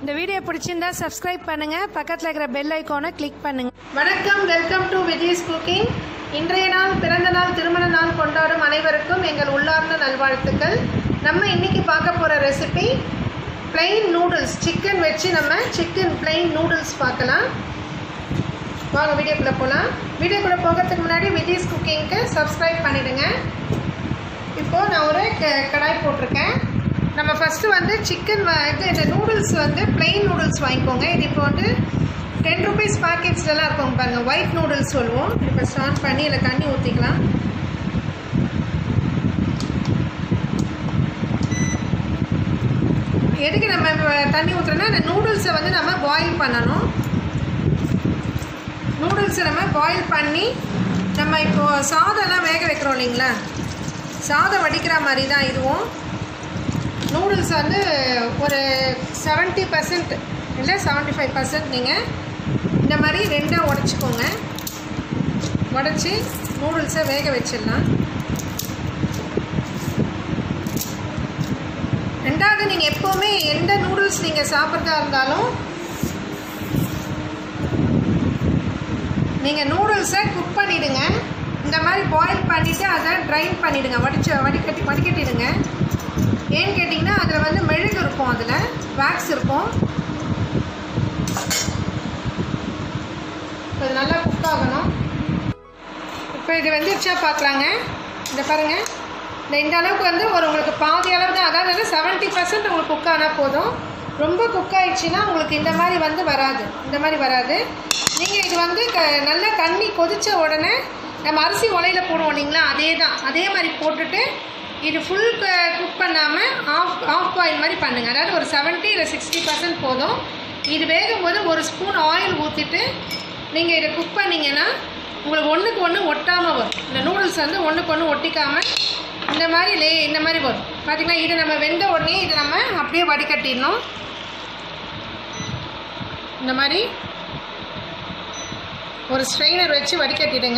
இந்த வீடியோ பிடிச்சிருந்தா சப்ஸ்கிரைப் பண்ணுங்க பக்கத்தில் இருக்கிற பெல் ஐக்கானை கிளிக் பண்ணுங்க வணக்கம் வெல்கம் டு விஜய்ஸ் குக்கிங் இன்றைய நாள் பிறந்த நாள் திருமண நாள் கொண்டாடும் அனைவருக்கும் எங்கள் உள்ளார்ந்த நல்வாழ்த்துக்கள் நம்ம இன்னைக்கு பார்க்க போகிற ரெசிபி plain நூடுல்ஸ் சிக்கன் வச்சு நம்ம சிக்கன் plain நூடுல்ஸ் பார்க்கலாம் வாங்க வீடியோக்குள்ளே போகலாம் வீடியோக்குள்ளே போகிறதுக்கு முன்னாடி விஜய்ஸ் குக்கிங்க்கு சப்ஸ்கிரைப் பண்ணிடுங்க இப்போது நான் ஒரு க- கடாய் போட்டிருக்கேன் நம்ம ஃபஸ்ட்டு வந்து சிக்கன் இது இந்த நூடுல்ஸ் வந்து plain நூடுல்ஸ் வாங்கிக்கோங்க இது இப்போ வந்து டென் ருபீஸ் பாக்கெட்ஸ்லாம் இருக்கும் பாருங்கள் ஒயிட் நூடுல்ஸ் சொல்லுவோம் இப்போ ஸ்டார்ட் பண்ணி இதில் தண்ணி ஊற்றிக்கலாம் எதுக்கு நம்ம இப்ப தண்ணி ஊற்றுறோன்னா இந்த நூடுல்ஸை வந்து நம்ம பாயில் பண்ணணும் நூடுல்ஸை நம்ம பாயில் பண்ணி நம்ம இப்போது சாதம்லாம் வேக வைக்கிறோம் இல்லைங்களா சாதம் வடிக்கிற மாதிரி தான் இதுவும் நூடுல்ஸ் வந்து ஒரு செவன்ட்டி பர்சன்ட் இல்லை செவன்ட்டி ஃபைவ் பர்சன்ட் நீங்கள் இந்த மாதிரி ரெண்டாக உடச்சிக்கோங்க உடச்சி நூடுல்ஸை வேக வச்சிடலாம் ரெண்டாவது நீங்கள் எப்போவுமே எந்த நூடுல்ஸ் நீங்கள் சாப்பிட்றதா இருந்தாலும் நீங்கள் நூடுல்ஸை குக் பண்ணிவிடுங்க இந்த மாதிரி பாயில் பண்ணிவிட்டு அதை ட்ரைன் பண்ணிவிடுங்க வடிச்சு வடிகட்டி வடிகட்டிடுங்க ஏன்னு கேட்டிங்கன்னா அதில் வந்து மெழுகு இருக்கும் அதில் வேக்ஸ் இருக்கும் இப்போ இது நல்லா குக் ஆகணும் இப்போ இது வெந்துருச்சா பார்க்கலாங்க இந்த பாருங்கள் இந்த இந்த அளவுக்கு வந்து ஒரு உங்களுக்கு பாதி அளவு தான் அதாவது வந்து செவன்ட்டி பர்சன்ட் உங்களுக்கு குக் ஆனால் போதும் ரொம்ப குக் ஆயிடுச்சுன்னா உங்களுக்கு இந்த மாதிரி வந்து வராது இந்த மாதிரி வராது நீங்கள் இது வந்து க நல்லா தண்ணி கொதித்த உடனே நம்ம அரிசி உலையில போடுவோம் இல்லைங்களா அதே தான் அதே மாதிரி போட்டுட்டு இது ஃபுல் குக் பண்ணாமல் ஆஃப் ஆஃப் பாயில் மாதிரி பண்ணுங்கள் அதாவது ஒரு செவன்ட்டி இல்லை சிக்ஸ்டி பர்சன்ட் போதும் இது வேகும்போது ஒரு ஸ்பூன் ஆயில் ஊற்றிட்டு நீங்கள் இதை குக் பண்ணிங்கன்னா உங்களுக்கு ஒன்றுக்கு ஒன்று ஒட்டாமல் வரும் இந்த நூடுல்ஸ் வந்து ஒன்றுக்கு ஒன்று ஒட்டிக்காமல் இந்த மாதிரி லே இந்த மாதிரி வரும் பார்த்தீங்கன்னா இது நம்ம வெந்த உடனே இது நம்ம அப்படியே வடிகட்டிடணும் இந்த மாதிரி ஒரு ஸ்ட்ரெயினர் வச்சு வடிகட்டிடுங்க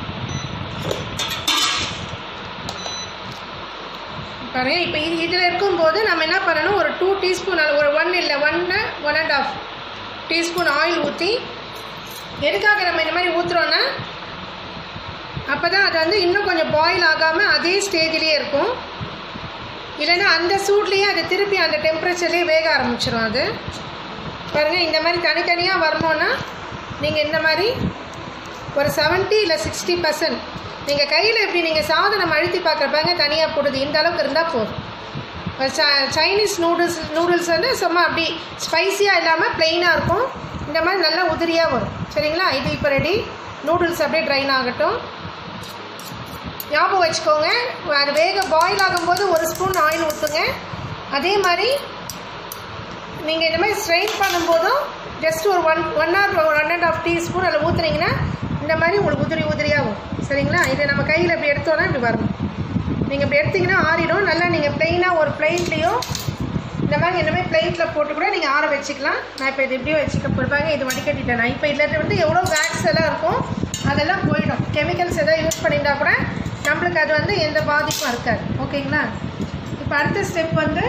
பாருங்க இப்போ இது இதில் இருக்கும்போது நம்ம என்ன பண்ணணும் ஒரு டூ டீஸ்பூன் ஒரு ஒன் இல்லை ஒன்று one and half teaspoon oil ஊற்றி எதுக்காக நம்ம இந்த மாதிரி ஊற்றுறோன்னா அப்போ தான் அது வந்து இன்னும் கொஞ்சம் பாயில் ஆகாமல் அதே ஸ்டேஜ்லேயே இருக்கும் இல்லைன்னா அந்த சூட்லேயே அது திருப்பி அந்த டெம்பரேச்சர்லேயே வேக ஆரம்பிச்சிடும் அது பாருங்கள் இந்த மாதிரி தனித்தனியாக வரணுன்னா நீங்கள் இந்த மாதிரி ஒரு செவன்ட்டி இல்லை சிக்ஸ்டி பர்சன்ட் நீங்கள் கையில் இப்படி நீங்கள் சாதனம் அழுத்தி பார்க்குறப்பாங்க தனியாக போடுது இந்த அளவுக்கு இருந்தால் போதும் ஒரு ச- சைனீஸ் நூடுல்ஸ் நூடுல்ஸ் வந்து சும்மா அப்படி ஸ்பைசியாக இல்லாமல் ப்ளெயினாக இருக்கும் இந்த மாதிரி நல்லா உதிரியாக வரும் சரிங்களா இது இப்போ ரெடி நூடுல்ஸ் அப்படியே ட்ரைன் ஆகட்டும் ஞாபகம் வச்சுக்கோங்க அது வேக பாயில் ஆகும்போது ஒரு ஸ்பூன் ஆயில் ஊற்றுங்க அதே மாதிரி நீங்கள் இந்த மாதிரி ஸ்ட்ரெயின் பண்ணும்போதும் ஜஸ்ட் ஒரு one one or one and half teaspoon அதில் ஊற்றுனீங்கன்னா இந்த மாதிரி உங்களுக்கு உதிரி உதிரியாக வரும் சரிங்களா இதை நம்ம கையில் இப்படி எடுத்தோன்னா இப்படி வரும் நீங்கள் இப்படி எடுத்தீங்கன்னா ஆறிடும் நல்லா நீங்கள் ப்ளெயினாக ஒரு பிளேட்லேயோ இந்த மாதிரி இந்த மாதிரி பிளேட்டில் போட்டு கூட நீங்கள் ஆற வச்சுக்கலாம் நான் இப்போ இது இப்படியே வச்சுக்க போடுவாங்க இது வடிகட்டிட்டேன் நான் இப்போ இதில் வந்து எவ்வளோ வேக்ஸ் எல்லாம் இருக்கும் அதெல்லாம் போயிடும் கெமிக்கல்ஸ் எதாவது யூஸ் பண்ணியிருந்தா கூட நம்மளுக்கு அது வந்து எந்த பாதிப்பும் இருக்காது ஓகேங்களா இப்போ அடுத்த ஸ்டெப் வந்து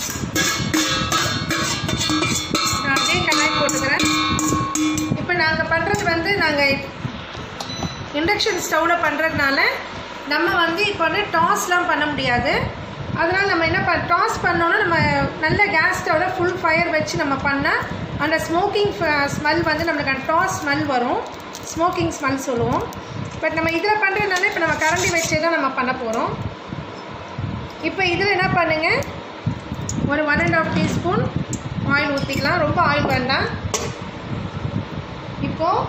நான் அப்படியே கண்ணாடி போட்டுக்கிறேன் இப்போ நாங்கள் பண்ணுறது வந்து நாங்கள் இண்டக்ஷன் ஸ்டவ்வில் பண்ணுறதுனால நம்ம வந்து இப்போ வந்து டாஸ்லாம் பண்ண முடியாது அதனால் நம்ம என்ன பண்ண டாஸ் பண்ணோன்னா நம்ம நல்ல கேஸ் ஸ்டவ்வில் ஃபுல் ஃபயர் வச்சு நம்ம பண்ணால் அந்த ஸ்மோக்கிங் ஸ்மெல் வந்து நம்மளுக்கு அந்த டாஸ் ஸ்மெல் வரும் ஸ்மோக்கிங் ஸ்மெல் சொல்லுவோம் பட் நம்ம இதில் பண்ணுறதுனால இப்போ நம்ம கரண்டி வச்சே தான் நம்ம பண்ண போகிறோம் இப்போ இதில் என்ன பண்ணுங்கள் ஒரு one and half teaspoon oil ஊற்றிக்கலாம் ரொம்ப ஆயில் வேண்டாம் இப்போது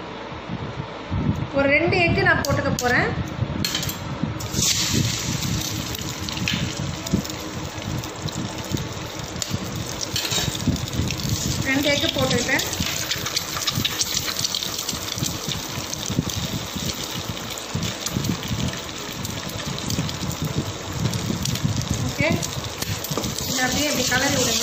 ஒரு ரெண்டு எக்கு நான் போட்டுக்க போகிறேன் ரெண்டு எக்கு போட்டுக்கிட்டேன் ஓகே இதை அப்படியே இப்படி கலரி விடுங்க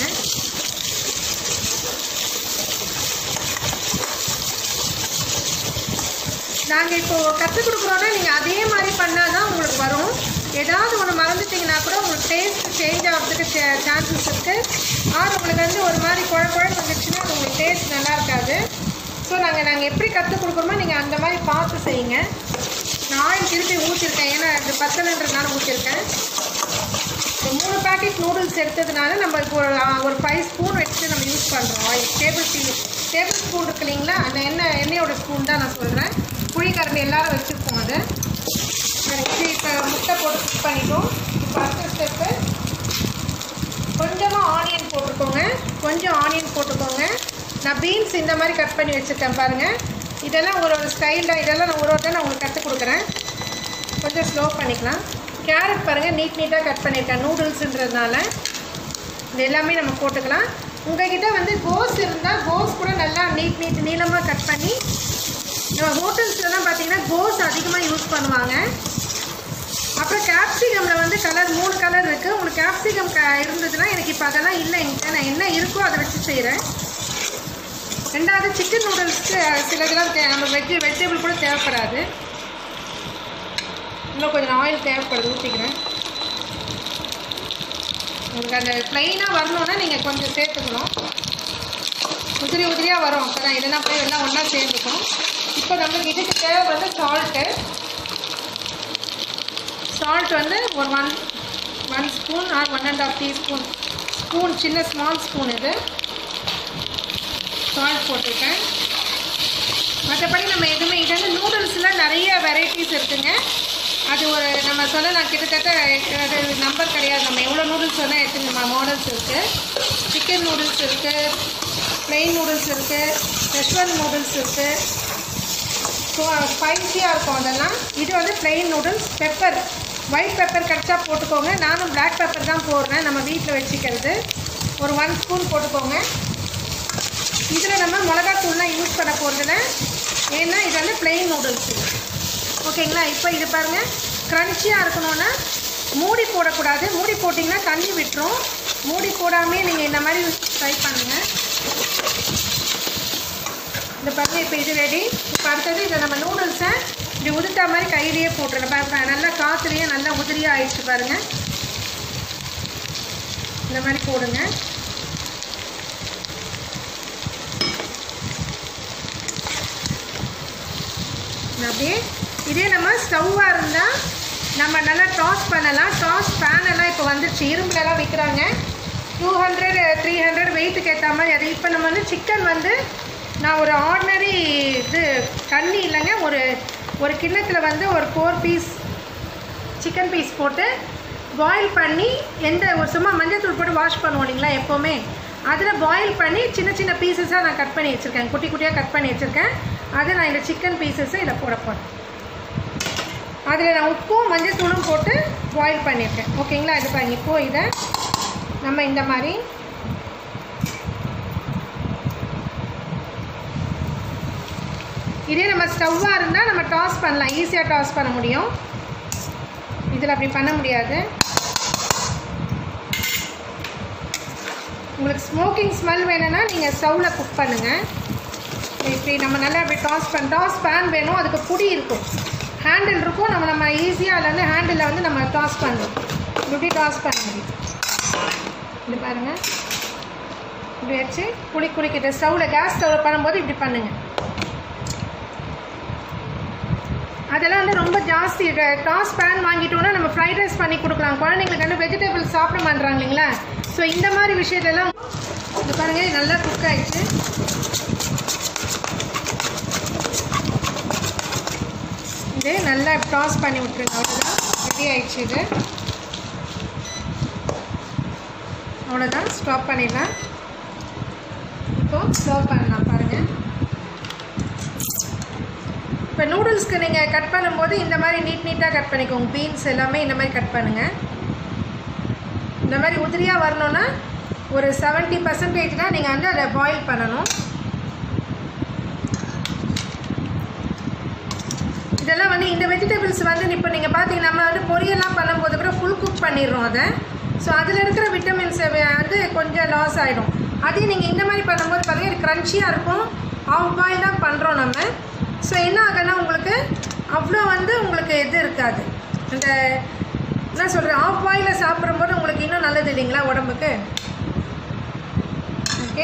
நாங்கள் இப்போ கற்றுக் கொடுக்குறோன்னா நீங்கள் அதே மாதிரி பண்ணால் தான் உங்களுக்கு வரும் ஏதாவது ஒன்று மறந்துட்டிங்கன்னா கூட உங்களுக்கு டேஸ்ட் சேஞ்ச் ஆகிறதுக்கு சான்சஸ் இருக்குது ஆறு உங்களுக்கு வந்து ஒரு மாதிரி குழ குழம்பு வந்துச்சுன்னா அது உங்களுக்கு டேஸ்ட் நல்லா இருக்காது ஸோ நாங்கள் நாங்கள் எப்படி கற்றுக் கொடுக்குறோமோ நீங்கள் அந்த மாதிரி பார்த்து செய்யுங்க நான் ஆயில் திருப்பி ஊற்றிருக்கேன் ஏன்னா அது பத்தலைன்றதுனால ஊற்றிருக்கேன் ஒரு மூணு பேக்கெட் நூடுல்ஸ் எடுத்ததுனால நம்ம இப்போ ஒரு ஆ, ஒரு ஃபைவ் ஸ்பூன் வச்சு நம்ம யூஸ் பண்ணுறோம் oil tablespoon tablespoon இருக்கு இல்லைங்களா அந்த எண்ணெய் எண்ணெயோட ஸ்பூன் தான் நான் சொல்கிறேன் புளிக்கரண்டி எல்லாரும் வச்சுருப்போம் அது இது இப்போ முட்டை போட்டு குக் பண்ணிட்டோம் இப்போ அடுத்த ஸ்டெப்பு கொஞ்சமாக ஆனியன் போட்டுக்கோங்க கொஞ்சம் ஆனியன் போட்டுக்கோங்க நான் பீன்ஸ் இந்த மாதிரி கட் பண்ணி வச்சுருக்கேன் பாருங்கள் இதெல்லாம் ஒரு ஒரு ஸ்டைலில் இதெல்லாம் நான் ஒரு ஒரு நான் உங்களுக்கு கற்றுக் கொடுக்குறேன் கொஞ்சம் ஸ்லோ பண்ணிக்கலாம் கேரட் பாருங்கள் நீட் நீட்டாக கட் பண்ணியிருக்கேன் நூடுல்ஸுன்றதுனால இது எல்லாமே நம்ம போட்டுக்கலாம் உங்ககிட்ட வந்து கோஸ் இருந்தால் கோஸ் கூட நல்லா நீட் நீட் நீளமாக கட் பண்ணி நம்ம ஹோட்டல்ஸ்லலாம் பார்த்தீங்கன்னா கோஸ் அதிகமாக யூஸ் பண்ணுவாங்க அப்புறம் கேப்சிகமில் வந்து கலர் மூணு கலர் இருக்குது உங்களுக்கு கேப்சிகம் க இருந்ததுன்னா எனக்கு இப்போ அதெல்லாம் இல்லை என்கிட்ட நான் என்ன இருக்கோ அதை வச்சு செய்கிறேன் ரெண்டாவது சிக்கன் நூடுல்ஸ்க்கு சில இதெல்லாம் தே நம்ம வெஜ் வெஜிடபிள் கூட தேவைப்படாது இன்னும் கொஞ்சம் ஆயில் தேவைப்படுது ஊற்றிக்கிறேன் உங்களுக்கு அந்த ப்ளைனாக வரணுன்னா நீங்கள் கொஞ்சம் சேர்த்துக்கணும் உதிரி உதிரியாக வரும் அப்போ தான் இல்லைன்னா போய் எல்லாம் ஒன்றா சேர்ந்துக்கும் இப்போ நம்மளுக்கு இதுக்கு தேவை வந்து சால்ட்டு சால்ட் வந்து ஒரு one one spoon or one and half teaspoon spoon சின்ன ஸ்மால் ஸ்பூன் இது சால்ட் போட்டிருக்கேன் மற்றபடி நம்ம எதுவுமே இது வந்து நூடுல்ஸில் நிறைய வெரைட்டிஸ் இருக்குங்க அது ஒரு நம்ம சொல்லலாம் கிட்டத்தட்ட அது நம்பர் கிடையாது நம்ம எவ்வளோ நூடுல்ஸ் வேணால் எடுத்துங்க மாடல்ஸ் இருக்குது சிக்கன் நூடுல்ஸ் இருக்குது ப்ளெயின் நூடுல்ஸ் இருக்குது ரெஸ்டாரண்ட் நூடுல்ஸ் இருக்குது ஸோ ஸ்பைசியாக இருக்கும் அதெல்லாம் இது வந்து plain noodles pepper white pepper கிடச்சா போட்டுக்கோங்க நானும் பிளாக் பெப்பர் தான் போடுறேன் நம்ம வீட்டில் வச்சுக்கிறது ஒரு ஒன் ஸ்பூன் போட்டுக்கோங்க இதில் நம்ம மிளகாத்தூள்லாம் யூஸ் பண்ண போகிறதில்ல ஏன்னா இது வந்து ப்ளெயின் நூடுல்ஸ் ஓகேங்களா இப்போ இது பாருங்கள் க்ரன்ச்சியாக இருக்கணும்னா மூடி போடக்கூடாது மூடி போட்டிங்கன்னா தண்ணி விட்டுரும் மூடி போடாமே நீங்கள் இந்த மாதிரி ட்ரை பண்ணுங்கள் இந்த பாருங்க இப்போ இது ரெடி இப்போ அடுத்தது இதை நம்ம நூடுல்ஸை இப்படி உதுத்தா மாதிரி கையிலேயே போட்டுருங்க பாருங்க நல்லா காற்றுலேயே நல்லா உதிரியாக ஆயிடுச்சு பாருங்கள் இந்த மாதிரி போடுங்க அப்படியே இதே நம்ம ஸ்டவ்வாக இருந்தால் நம்ம நல்லா டாஸ் பண்ணலாம் டாஸ் பேன் எல்லாம் இப்போ வந்துருச்சு இரும்புலலாம் விற்கிறாங்க டூ ஹண்ட்ரட் த்ரீ ஹண்ட்ரட் வெயிட்டுக்கு ஏற்ற மாதிரி அது இப்போ நம்ம வந்து சிக்கன் வந்து நான் ஒரு ஆர்டினரி இது தண்ணி இல்லைங்க ஒரு ஒரு கிண்ணத்தில் வந்து ஒரு ஃபோர் பீஸ் சிக்கன் பீஸ் போட்டு பாயில் பண்ணி எந்த ஒரு சும்மா மஞ்சள் போட்டு வாஷ் பண்ணுவோம் இல்லைங்களா எப்போவுமே அதில் பாயில் பண்ணி சின்ன சின்ன பீசஸாக நான் கட் பண்ணி வச்சுருக்கேன் குட்டி குட்டியாக கட் பண்ணி வச்சுருக்கேன் அதை நான் இந்த சிக்கன் பீசஸை இதில் போட போகிறேன் அதில் நான் உப்பும் மஞ்சள் தூளும் போட்டு பாயில் பண்ணியிருக்கேன் ஓகேங்களா இது பாருங்க இப்போது இதை நம்ம இந்த மாதிரி இதே நம்ம ஸ்டவ்வாக இருந்தால் நம்ம டாஸ் பண்ணலாம் ஈஸியாக டாஸ் பண்ண முடியும் இதில் அப்படி பண்ண முடியாது உங்களுக்கு ஸ்மோக்கிங் ஸ்மெல் வேணும்னா நீங்கள் ஸ்டவ்வில் குக் பண்ணுங்கள் இப்படி நம்ம நல்லா இப்படி டாஸ் பண்ண டாஸ் பேன் வேணும் அதுக்கு புடி இருக்கும் ஹேண்டில் இருக்கும் நம்ம நம்ம ஈஸியாக அதில் வந்து ஹேண்டிலில் வந்து நம்ம டாஸ் பண்ணணும் இப்படி டாஸ் பண்ண முடியும் இது பாருங்கள் இப்படி வச்சு குளி குளிக்கிட்டு ஸ்டவ்வில் கேஸ் ஸ்டவ்வில் பண்ணும்போது இப்படி பண்ணுங்கள் அதெல்லாம் வந்து ரொம்ப ஜாஸ்தி டாஸ் பேன் வாங்கிட்டோம்னா நம்ம ஃப்ரைட் ரைஸ் பண்ணி கொடுக்கலாம் குழந்தைங்களுக்கு வந்து வெஜிடபிள்ஸ் சாப்பிட மாட்றாங்க இல்லைங்களா ஸோ இந்த மாதிரி விஷயத்தெல்லாம் இது பாருங்க இது நல்லா குக் ஆயிடுச்சு இது நல்லா டாஸ் பண்ணி விட்டுருங்க அவ்வளோதான் ரெடி ஆயிடுச்சு இது அவ்வளோதான் ஸ்டாப் பண்ணிடலாம் இப்போ சர்வ் பண்ணலாம் பாருங்கள் இப்போ நூடுல்ஸ்க்கு நீங்கள் கட் பண்ணும்போது இந்த மாதிரி நீட் நீட்டாக கட் பண்ணிக்கோங்க பீன்ஸ் எல்லாமே இந்த மாதிரி கட் பண்ணுங்கள் இந்த மாதிரி உதிரியாக வரணும்னா ஒரு செவன்ட்டி பர்சன்டேஜ் தான் நீங்கள் வந்து அதை பாயில் பண்ணணும் இதெல்லாம் வந்து இந்த வெஜிடபிள்ஸ் வந்து இப்போ நீங்கள் பார்த்தீங்கன்னா நம்ம வந்து பொரியெல்லாம் பண்ணும்போது கூட ஃபுல் குக் பண்ணிடுறோம் அதை ஸோ அதில் இருக்கிற விட்டமின்ஸ் வந்து கொஞ்சம் லாஸ் ஆகிடும் அதே நீங்கள் இந்த மாதிரி பண்ணும்போது பார்த்தீங்கன்னா இது க்ரன்ச்சியாக இருக்கும் ஆஃப் பாயில் தான் பண்ணுறோம் நம்ம ஸோ என்ன ஆகுன்னா உங்களுக்கு அவ்வளோ வந்து உங்களுக்கு இது இருக்காது இந்த என்ன சொல்கிறேன் ஆஃப் பாயில் சாப்பிடும்போது உங்களுக்கு இன்னும் நல்லது இல்லைங்களா உடம்புக்கு ஓகே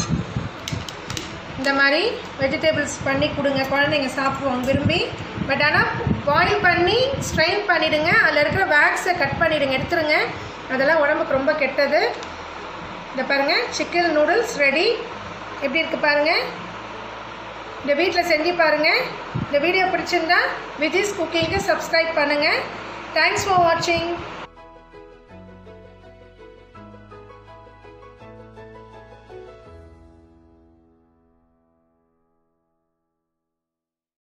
இந்த மாதிரி வெஜிடபிள்ஸ் பண்ணி கொடுங்க குழந்தைங்க சாப்பிடுவாங்க விரும்பி பட் ஆனால் பாயில் பண்ணி ஸ்ட்ரெயின் பண்ணிவிடுங்க அதில் இருக்கிற வேக்ஸை கட் பண்ணிவிடுங்க எடுத்துருங்க அதெல்லாம் உடம்புக்கு ரொம்ப கெட்டது இந்த பாருங்கள் சிக்கன் நூடுல்ஸ் ரெடி எப்படி இருக்குது பாருங்கள் இந்த வீட்டில் செஞ்சு பாருங்கள் இந்த வீடியோ பிடிச்சிருந்தா விதிஸ் குக்கிங்க்கு சப்ஸ்கிரைப் பண்ணுங்கள் தேங்க்ஸ் ஃபார் வாட்சிங்